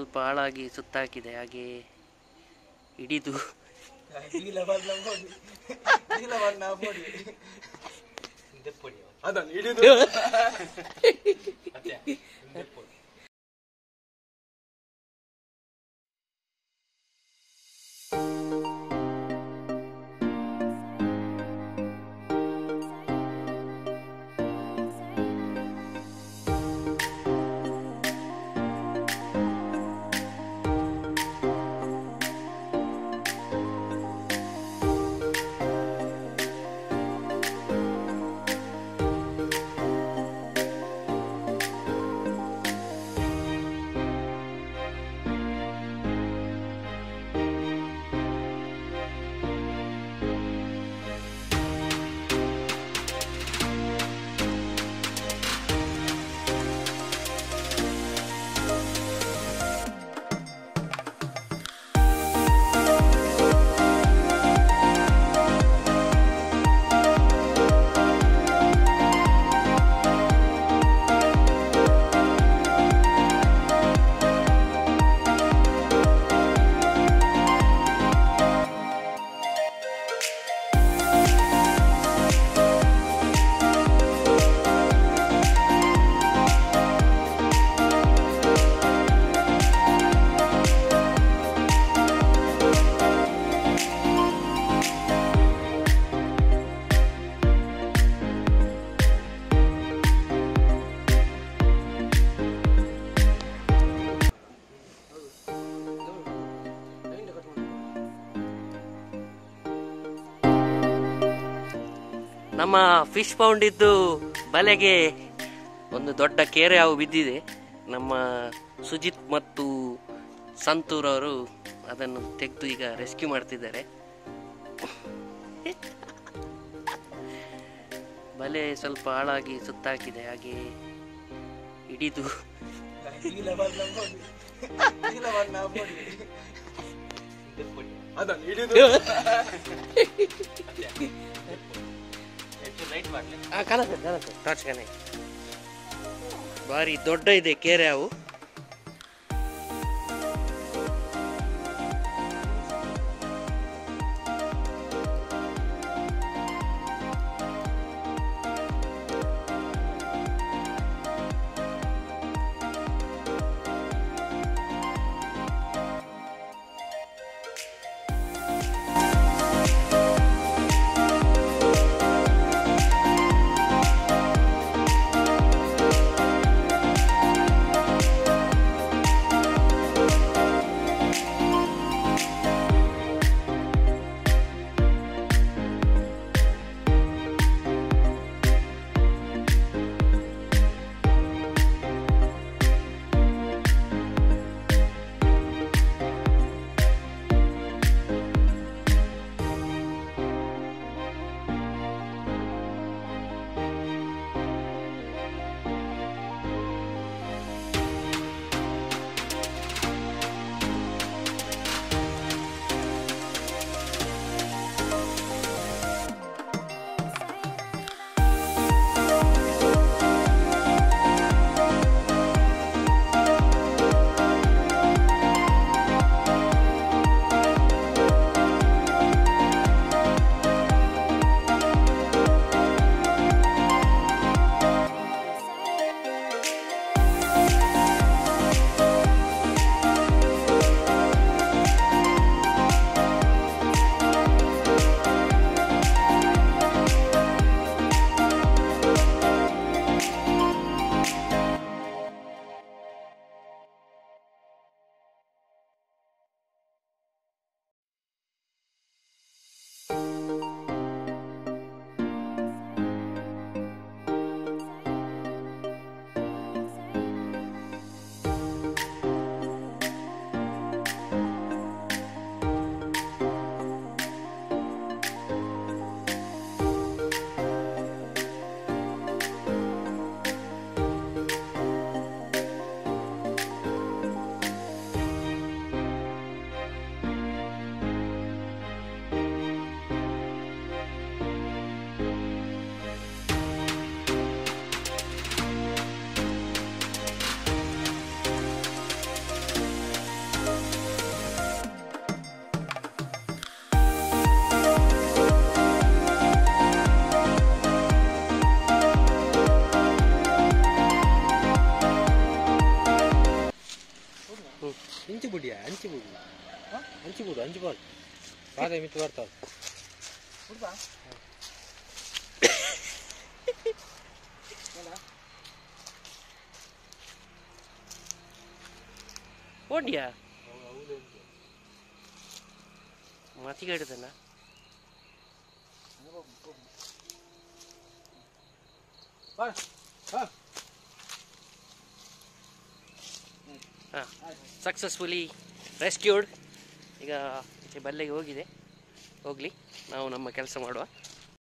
ಸ್ವಲ್ಪ ಹಾಳಾಗಿ ಸುತ್ತಾಕಿದೆ ಹಾಗೆ ಹಿಡಿದು ಅದನ್ನು ಹಿಡಿದು ನಮ್ಮ ಫಿಶ್ ಪೌಂಡ್ ಇದ್ದು ಬಲೆಗೆ ಒಂದು ದೊಡ್ಡ ಕೇರೆ ಹಾವು ಬಿದ್ದಿದೆ ನಮ್ಮ ಸುಜಿತ್ ಮತ್ತು ಸಂತೂರ್ ಅವರು ಅದನ್ನು ತೆಗೆದು ಈಗ ರೆಸ್ಕ್ಯೂ ಮಾಡ್ತಿದ್ದಾರೆ ಬಲೆ ಸ್ವಲ್ಪ ಹಾಳಾಗಿ ಸುತ್ತಾಕಿದೆ ಹಾಗೆ ಹಿಡಿದು ಅದನ್ನು ಹಿಡಿದು ಆ, ಕಾಣತ್ತೆ ಕಾಣತ್ತೆ ಟಾರ್ಚ್ ಕನೆ ಭಾರಿ ದೊಡ್ಡ ಇದೆ ಕೇರೆ ಹಾವು ಇಂಚು ಬಿಡಿಯಾ ಅಂಚು ಬಿಡಿ ಅಂಚು ಬಿಡು ಅಂಚು ಬಾರ್ದು ಪಾದ ಮಿತ್ತು ಬರ್ತಾವ ಓಡ್ಯಾ ಮತಿಗಾಡಿದನ ಹಾಂ ಸಕ್ಸಸ್ಫುಲಿ ರೆಸ್ಕ್ಯೂಡ್ ಈಗ ಈಚೆ ಬಲ್ಲೆಗೆ ಹೋಗಿದೆ ಹೋಗಲಿ ನಾವು ನಮ್ಮ ಕೆಲಸ ಮಾಡುವ